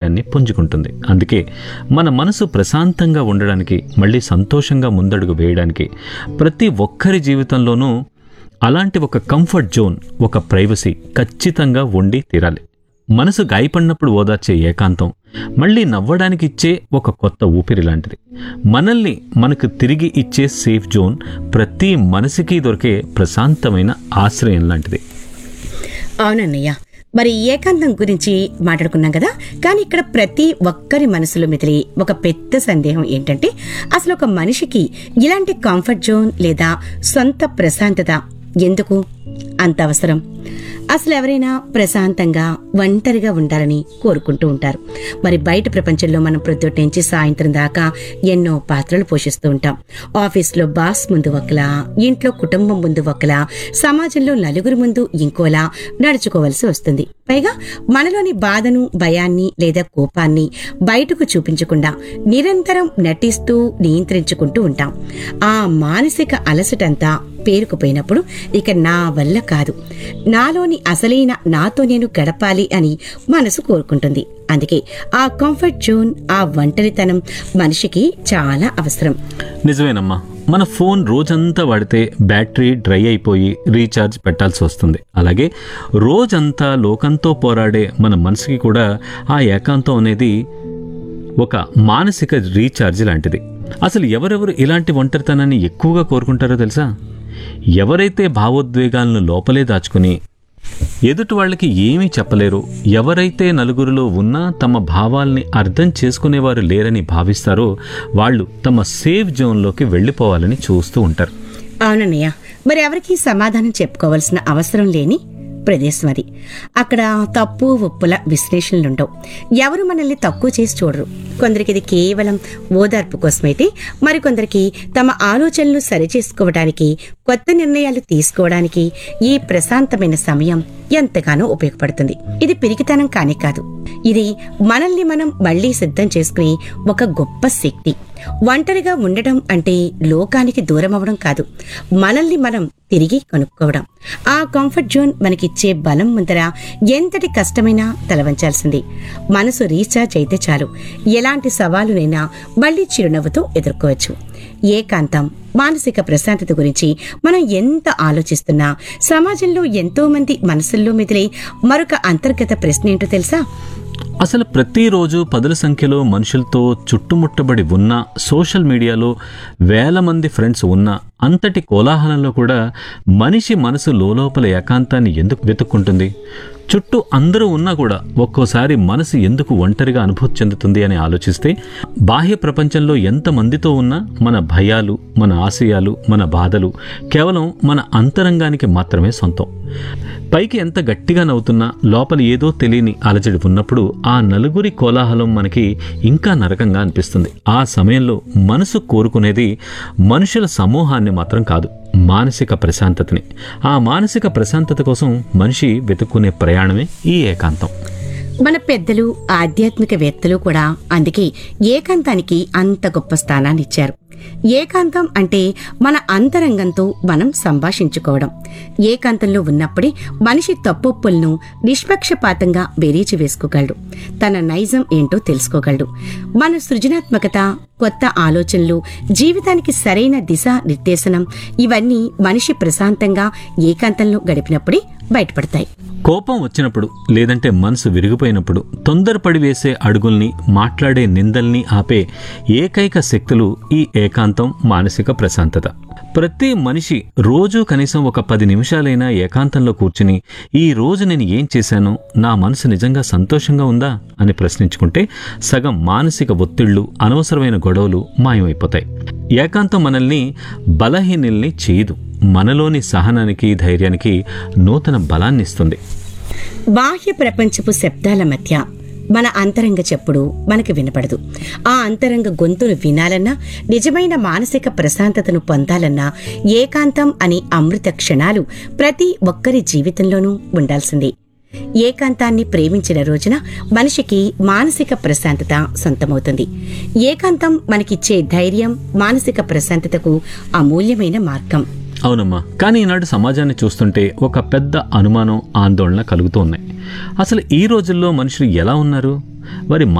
సమయాన్ని పుంజుకుంటుంది అందుకే మన మనసు ప్రశాంతంగా ఉండడానికి మళ్ళీ సంతోషంగా ముందడుగు వేయడానికి ప్రతి ఒక్కరి జీవితంలోనూ అలాంటి ఒక కంఫర్ట్ జోన్ ఒక ప్రైవసీ ఖచ్చితంగా ఉండి తీరాలి మనసు గాయపడినప్పుడు ఓదార్చే ఏకాంతం మళ్ళీ నవ్వడానికి ఇచ్చే ఒక కొత్త ఊపిరి లాంటిది మనల్ని మనకు తిరిగి ఇచ్చే సేఫ్ జోన్ ప్రతి మనసుకి దొరికే ప్రశాంతమైన ఆశ్రయం లాంటిది అవునన్నయ్య మరి ఏకాంతం గురించి మాట్లాడుకున్నాం కదా కానీ ఇక్కడ ప్రతి ఒక్కరి మనసులో మిదిలి ఒక పెద్ద సందేహం ఏంటంటే అసలు ఒక మనిషికి ఇలాంటి కంఫర్ట్ జోన్ లేదా సొంత ప్రశాంతత ఎందుకు అంత అవసరం అసలు ఎవరైనా ప్రశాంతంగా ఒంటరిగా ఉండాలని కోరుకుంటూ ఉంటారు మరి బయట ప్రపంచంలో మనం ప్రొద్దుటి నుంచి సాయంత్రం దాకా ఎన్నో పాత్రలు పోషిస్తూ ఉంటాం ఆఫీస్లో బాస్ ముందు ఒకలా ఇంట్లో కుటుంబం ముందు ఒకలా సమాజంలో నలుగురు ముందు ఇంకోలా నడుచుకోవలసి వస్తుంది పైగా మనలోని బాధను భయాన్ని లేదా కోపాన్ని బయటకు చూపించకుండా నిరంతరం నటిస్తూ నియంత్రించుకుంటూ ఉంటాం ఆ మానసిక అలసటంతా పేరుకుపోయినప్పుడు ఇక నా వల్ల కాదు నాలోని అసలైన నాతో నేను గడపాలి అని మనసు కోరుకుంటుంది అందుకే ఆ కంఫర్ట్ జోన్ ఆ ఒంటరితనం మనిషికి చాలా అవసరం నిజమేనమ్మా మన ఫోన్ రోజంతా వాడితే బ్యాటరీ డ్రై అయిపోయి రీఛార్జ్ పెట్టాల్సి వస్తుంది అలాగే రోజంతా లోకంతో పోరాడే మన మనసుకి కూడా ఆ ఏకాంతం అనేది ఒక మానసిక రీఛార్జ్ లాంటిది అసలు ఎవరెవరు ఇలాంటి ఒంటరితనాన్ని ఎక్కువగా కోరుకుంటారో తెలుసా ఎవరైతే భావోద్వేగాలను లోపలే దాచుకుని ఎదుటి వాళ్ళకి ఏమీ చెప్పలేరు ఎవరైతే నలుగురిలో ఉన్నా తమ భావాల్ని అర్థం చేసుకునేవారు లేరని భావిస్తారో వాళ్ళు తమ సేఫ్ జోన్లోకి వెళ్ళిపోవాలని చూస్తూ ఉంటారు అవునన్నయ్య మరి ఎవరికి సమాధానం చెప్పుకోవాల్సిన అవసరం లేని ప్రదేశం అది అక్కడ తప్పు ఒప్పుల విశ్లేషణలుండవు ఎవరు మనల్ని తక్కువ చేసి చూడరు కొందరికి ఇది కేవలం ఓదార్పు కోసమైతే మరికొందరికి తమ ఆలోచనలు సరిచేసుకోవడానికి కొత్త నిర్ణయాలు తీసుకోవడానికి ఈ ప్రశాంతమైన సమయం ఎంతగానో ఉపయోగపడుతుంది ఇది పిరికితనం కానే కాదు ఇది మనల్ని మనం మళ్లీ సిద్ధం చేసుకునే ఒక గొప్ప శక్తి ఒంటరిగా ఉండటం అంటే లోకానికి దూరం అవడం కాదు మనల్ని మనం తిరిగి కనుక్కోవడం ఆ కంఫర్ట్ జోన్ మనకిచ్చే బలం ముందర ఎంతటి కష్టమైనా తలవంచాల్సింది మనసు రీఛార్జ్ అయితే చాలు ఎలాంటి సవాలునైనా మళ్లీ చిరునవ్వుతో ఎదుర్కోవచ్చు ఏకాంతం మానసిక ప్రశాంతత గురించి మనం ఎంత ఆలోచిస్తున్నా సమాజంలో ఎంతో మంది మనసుల్లో మెదిలే మరొక అంతర్గత ప్రశ్న ఏంటో తెలుసా అసలు ప్రతిరోజు పదుల సంఖ్యలో మనుషులతో చుట్టుముట్టబడి ఉన్న సోషల్ మీడియాలో వేల మంది ఫ్రెండ్స్ ఉన్న అంతటి కోలాహలంలో కూడా మనిషి మనసు లోపల ఏకాంతాన్ని ఎందుకు వెతుక్కుంటుంది చుట్టూ అందరూ ఉన్నా కూడా ఒక్కోసారి మనసు ఎందుకు ఒంటరిగా అనుభూతి చెందుతుంది అని ఆలోచిస్తే బాహ్య ప్రపంచంలో ఎంతమందితో ఉన్నా మన భయాలు మన ఆశయాలు మన బాధలు కేవలం మన అంతరంగానికి మాత్రమే సొంతం పైకి ఎంత గట్టిగా నవ్వుతున్నా లోపల ఏదో తెలియని అలజడి ఉన్నప్పుడు ఆ నలుగురి కోలాహలం మనకి ఇంకా నరకంగా అనిపిస్తుంది ఆ సమయంలో మనసు కోరుకునేది మనుషుల సమూహాన్ని మాత్రం కాదు మానసిక ప్రశాంతతని ఆ మానసిక ప్రశాంతత కోసం మనిషి వెతుక్కునే ప్రయాణమే ఈ ఏకాంతం మన పెద్దలు ఆధ్యాత్మికవేత్తలు కూడా అందుకే ఏకాంతానికి అంత గొప్ప స్థానాన్ని ఇచ్చారు ఏకాంతం అంటే మన అంతరంగంతో మనం సంభాషించుకోవడం ఏకాంతంలో ఉన్నప్పుడే మనిషి తప్పొప్పులను నిష్పక్షపాతంగా బెరీచి వేసుకోగలడు తన నైజం ఏంటో తెలుసుకోగలడు మన సృజనాత్మకత కొత్త ఆలోచనలు జీవితానికి సరైన దిశ నిర్దేశనం ఇవన్నీ మనిషి ప్రశాంతంగా ఏకాంతంలో గడిపినప్పుడే బయటపడతాయి కోపం వచ్చినప్పుడు లేదంటే మనసు విరిగిపోయినప్పుడు తొందరపడి వేసే అడుగుల్ని మాట్లాడే నిందల్ని ఆపే ఏకైక శక్తులు ఈ ఏకాంతం మానసిక ప్రశాంతత ప్రతి మనిషి రోజు కనీసం ఒక పది నిమిషాలైనా ఏకాంతంలో కూర్చుని ఈ రోజు నేను ఏం చేశాను నా మనసు నిజంగా సంతోషంగా ఉందా అని ప్రశ్నించుకుంటే సగం మానసిక ఒత్తిళ్లు అనవసరమైన గొడవలు మాయమైపోతాయి ఏకాంతం మనల్ని బలహీనుల్ని చేయదు మనలోని సహనానికి ధైర్యానికి నూతన బలాన్ని ఇస్తుంది బాహ్య ప్రపంచపు శబ్దాల మధ్య మన అంతరంగ చెప్పుడు మనకు వినపడదు ఆ అంతరంగ గొంతును వినాలన్నా నిజమైన మానసిక ప్రశాంతతను పొందాలన్నా ఏకాంతం అనే అమృత క్షణాలు ప్రతి ఒక్కరి జీవితంలోనూ ఉండాల్సిందే ఏకాంతాన్ని ప్రేమించిన రోజున మనిషికి మానసిక ప్రశాంతత సొంతమవుతుంది ఏకాంతం మనకిచ్చే ధైర్యం మానసిక ప్రశాంతతకు అమూల్యమైన మార్గం అవునమ్మా కానీ ఈనాడు సమాజాన్ని చూస్తుంటే ఒక పెద్ద అనుమానం ఆందోళన కలుగుతూ ఉన్నాయి అసలు ఈ రోజుల్లో మనుషులు ఎలా ఉన్నారు వారి